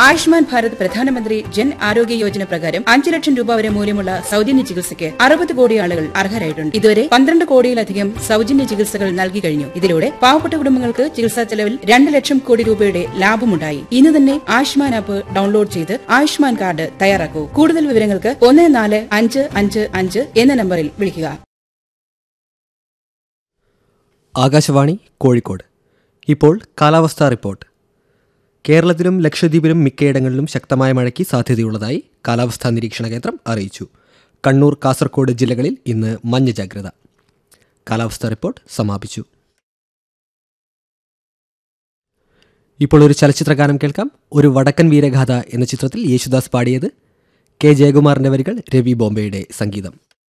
ആയുഷ്മാൻ ഭാരത് പ്രധാനമന്ത്രി ജൻ ആരോഗ്യ യോജന പ്രകാരം അഞ്ച് ലക്ഷം രൂപ വരെ മൂല്യമുള്ള സൗജന്യ ചികിത്സയ്ക്ക് അറുപത് കോടി ആളുകൾ അർഹരായിട്ടുണ്ട് ഇതുവരെ പന്ത്രണ്ട് കോടിയിലധികം സൗജന്യ ചികിത്സകൾ നൽകി കഴിഞ്ഞു ഇതിലൂടെ പാവപ്പെട്ട കുടുംബങ്ങൾക്ക് ചികിത്സാ ചെലവിൽ രണ്ട് ലക്ഷം കോടി രൂപയുടെ ലാഭമുണ്ടായി ഇന്ന് തന്നെ ആയുഷ്മാൻ ആപ്പ് ഡൗൺലോഡ് ചെയ്ത് ആയുഷ്മാൻ കാർഡ് തയ്യാറാക്കൂ കൂടുതൽ വിവരങ്ങൾക്ക് ഒന്ന് നാല് അഞ്ച് അഞ്ച് അഞ്ച് എന്ന നമ്പറിൽ വിളിക്കുക ആകാശവാണി കോഴിക്കോട് ഇപ്പോൾ കാലാവസ്ഥാ റിപ്പോർട്ട് കേരളത്തിലും ലക്ഷദ്വീപിലും മിക്കയിടങ്ങളിലും ശക്തമായ മഴയ്ക്ക് സാധ്യതയുള്ളതായി കാലാവസ്ഥാ നിരീക്ഷണ കേന്ദ്രം അറിയിച്ചു കണ്ണൂർ കാസർഗോഡ് ജില്ലകളിൽ ഇന്ന് മഞ്ഞ ജാഗ്രത കാലാവസ്ഥാ റിപ്പോർട്ട് സമാപിച്ചു ഇപ്പോൾ ഒരു ചലച്ചിത്രഗാനം കേൾക്കാം ഒരു വടക്കൻ വീരഗാഥ എന്ന ചിത്രത്തിൽ യേശുദാസ് പാടിയത് കെ ജയകുമാറിന്റെ വരികൾ രവി ബോംബെയുടെ സംഗീതം